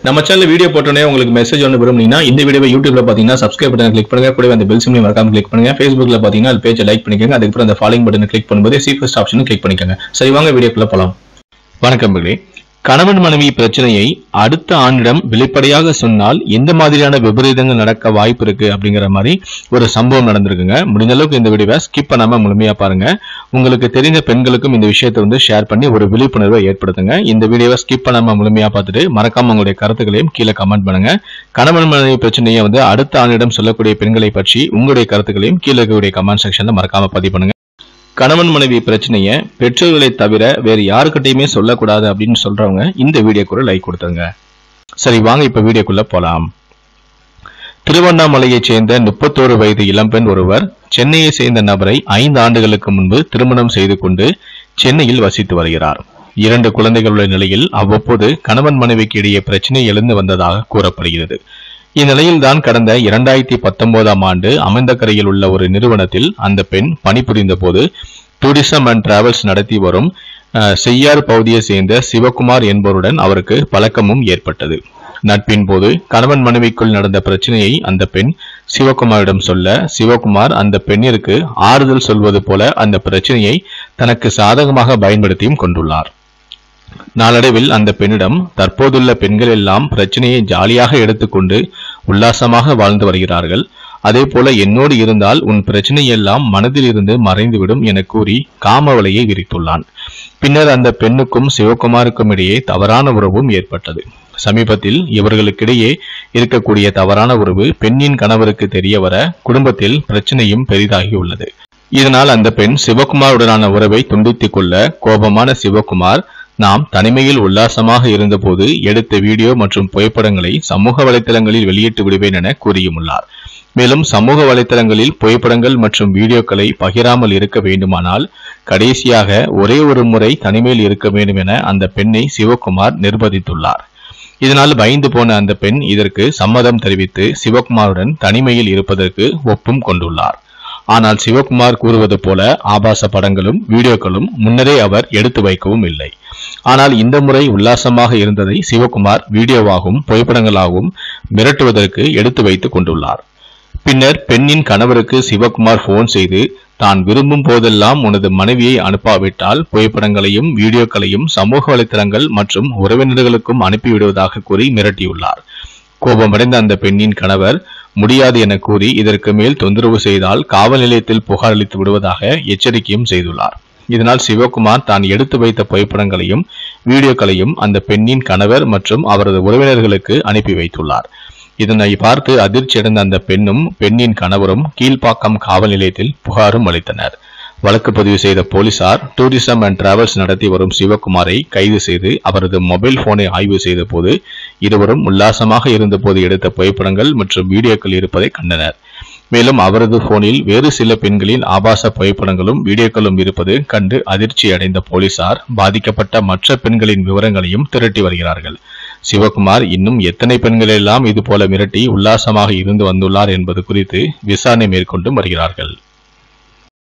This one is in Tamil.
நம்ம சேனல் வீடியோ போட்டோன்னே உங்களுக்கு மெசேஜ் ஒன்று விரும்புனீங்கன்னா இந்த வீடியோவை யூடியூப்ல பாத்தீங்கன்னா சப்ஸ்கிரைப் பட்டன் கிளிக் பண்ணுங்க கூடவே அந்த பெல் சிம்லையும் மறக்காம கிளிக் பண்ணுங்க ஃபேஸ்புக்ல பாத்தீங்கன்னா அது பேஜை லைக் பண்ணிக்கோங்க அதுக்கப்புறம் அந்த ஃபாலோயிங் பட்டனை கிளிக் பண்ணும்போது சி ஃபர்ஸ்ட் ஆப்ஷனும் கிளிக் பண்ணிக்கோங்க சரி வாங்க வீடியோக்குள்ள போலாம் வணக்கம் மகளே கணவன் மனைவி பிரச்சனையை அடுத்த ஆணிடம் வெளிப்படையாக சொன்னால் எந்த மாதிரியான விபரீதங்கள் நடக்க வாய்ப்பு இருக்கு அப்படிங்கிற மாதிரி ஒரு சம்பவம் நடந்திருக்குங்க முடிஞ்ச அளவுக்கு இந்த வீடியோவை ஸ்கிப் பண்ணாம முழுமையா பாருங்க உங்களுக்கு தெரிந்த பெண்களுக்கும் இந்த விஷயத்தை வந்து ஷேர் பண்ணி ஒரு விழிப்புணர்வை ஏற்படுத்துங்க இந்த வீடியோவை ஸ்கிப் பண்ணாம முழுமையா பார்த்துட்டு மறக்காம உங்களுடைய கருத்துக்களையும் கீழே கமெண்ட் பண்ணுங்க கணவன் மனைவி பிரச்சனையை வந்து அடுத்த ஆணிடம் சொல்லக்கூடிய பெண்களை பற்றி உங்களுடைய கருத்துக்களையும் கீழே இருக்கக்கூடிய கமெண்ட் செக்ஷன்ல மறக்காம பதிவு பண்ணுங்க கணவன் மனைவி பிரச்சனையை பெற்றோர்களை தவிர வேறு யாருக்கிட்டையுமே சொல்லக்கூடாது அப்படின்னு சொல்றவங்க இந்த வீடியோக்குள்ள லைக் கொடுத்துருங்க சரி வாங்க இப்ப வீடியோக்குள்ள போலாம் திருவண்ணாமலையைச் சேர்ந்த முப்பத்தோரு வயது இளம்பெண் ஒருவர் சென்னையை சேர்ந்த நபரை ஐந்து ஆண்டுகளுக்கு முன்பு திருமணம் செய்து கொண்டு சென்னையில் வசித்து வருகிறார் இரண்டு குழந்தைகளுள்ள நிலையில் அவ்வப்போது கணவன் மனைவிக்கு இடையே பிரச்சனை எழுந்து வந்ததாக கூறப்படுகிறது இந்நிலையில்தான் கடந்த இரண்டாயிரத்தி பத்தொன்பதாம் ஆண்டு அமைந்தக்கரையில் உள்ள ஒரு நிறுவனத்தில் அந்த பெண் பணிபுரிந்த போது டூரிசம் அண்ட் டிராவல்ஸ் நடத்தி வரும் அஹ், செய்யார் பகுதியை சேர்ந்த சிவகுமார் என்பவருடன் அவருக்கு பழக்கமும் ஏற்பட்டது நட்பின் போது கணவன் மனைவிக்குள் நடந்த பிரச்சனையை அந்த பெண் சிவகுமாரிடம் சொல்ல சிவகுமார் அந்த பெண்ணிற்கு ஆறுதல் சொல்வது போல அந்த பிரச்சனையை தனக்கு சாதகமாக பயன்படுத்தியும் கொண்டுள்ளார் நாளடைவில் அந்த பெண்ணிடம் தற்போதுள்ள பெண்கள் எல்லாம் பிரச்சனையை ஜாலியாக எடுத்துக்கொண்டு உல்லாசமாக வாழ்ந்து வருகிறார்கள் அதே போல என்னோடு இருந்தால் உன் பிரச்சனை எல்லாம் மனதில் இருந்து மறைந்துவிடும் என கூறி காமவலையை விரித்துள்ளான் பின்னர் அந்த பெண்ணுக்கும் சிவகுமாருக்கும் இடையே தவறான உறவும் ஏற்பட்டது சமீபத்தில் இவர்களுக்கிடையே இருக்கக்கூடிய தவறான உறவு பெண்ணின் கணவருக்கு தெரிய வர குடும்பத்தில் பிரச்சனையும் பெரிதாகி உள்ளது இதனால் அந்த பெண் சிவகுமாருடனான உறவை துண்டித்துக் கொள்ள கோபமான சிவகுமார் நாம் தனிமையில் உல்லாசமாக இருந்தபோது எடுத்த வீடியோ மற்றும் புகைப்படங்களை சமூக வலைத்தளங்களில் வெளியிட்டு விடுவேன் என கூறியுள்ளார் மேலும் சமூக வலைத்தளங்களில் புகைப்படங்கள் மற்றும் வீடியோக்களை பகிராமல் இருக்க வேண்டுமானால் கடைசியாக ஒரே ஒரு முறை தனிமையில் இருக்க வேண்டும் என அந்த பெண்ணை சிவகுமார் நிர்பந்தித்துள்ளார் இதனால் பயந்து போன அந்த பெண் இதற்கு சம்மதம் தெரிவித்து சிவகுமாருடன் தனிமையில் இருப்பதற்கு ஒப்பும் கொண்டுள்ளார் ஆனால் சிவகுமார் கூறுவது போல ஆபாச படங்களும் வீடியோக்களும் முன்னரே அவர் எடுத்து வைக்கவும் இல்லை ஆனால் இந்த முறை உல்லாசமாக இருந்ததை சிவகுமார் வீடியோவாகவும் புகைப்படங்களாகவும் மிரட்டுவதற்கு எடுத்து வைத்துக் கொண்டுள்ளார் பின்னர் பெண்ணின் கணவருக்கு சிவகுமார் போன் செய்து தான் விரும்பும் போதெல்லாம் உனது மனைவியை அனுப்பாவிட்டால் புகைப்படங்களையும் வீடியோக்களையும் சமூக வலைத்தளங்கள் மற்றும் உறவினர்களுக்கும் அனுப்பிவிடுவதாக கூறி மிரட்டியுள்ளார் கோபமடைந்த அந்த பெண்ணின் கணவர் முடியாது என கூறி இதற்கு மேல் தொந்தரவு செய்தால் காவல் நிலையத்தில் புகார் அளித்து விடுவதாக எச்சரிக்கையும் செய்துள்ளார் இதனால் சிவகுமார் தான் எடுத்து வைத்த புகைப்படங்களையும் வீடியோக்களையும் அந்த பெண்ணின் கணவர் மற்றும் அவரது உறவினர்களுக்கு அனுப்பி வைத்துள்ளார் இதனை பார்த்து அதிர்ச்சியடைந்த அந்த பெண்ணும் பெண்ணின் கணவரும் கீழ்ப்பாக்கம் காவல் நிலையத்தில் புகாரும் அளித்தனர் வழக்கு பதிவு செய்த போலீசார் டூரிசம் அண்ட் டிராவல்ஸ் நடத்தி வரும் சிவகுமாரை கைது செய்து அவரது மொபைல் போனை ஆய்வு செய்த போது இருவரும் உல்லாசமாக இருந்தபோது எடுத்த புகைப்படங்கள் மற்றும் வீடியோக்கள் இருப்பதை கண்டனர் மேலும் அவரது போனில் வேறு சில பெண்களின் ஆபாச புகைப்படங்களும் வீடியோக்களும் இருப்பது கண்டு அதிர்ச்சி அடைந்த போலீசார் பாதிக்கப்பட்ட மற்ற பெண்களின் விவரங்களையும் திரட்டி வருகிறார்கள் சிவகுமார் இன்னும் எத்தனை பெண்களெல்லாம் இது போல மிரட்டி உல்லாசமாக இருந்து வந்துள்ளார் என்பது குறித்து விசாரணை மேற்கொண்டு வருகிறார்கள்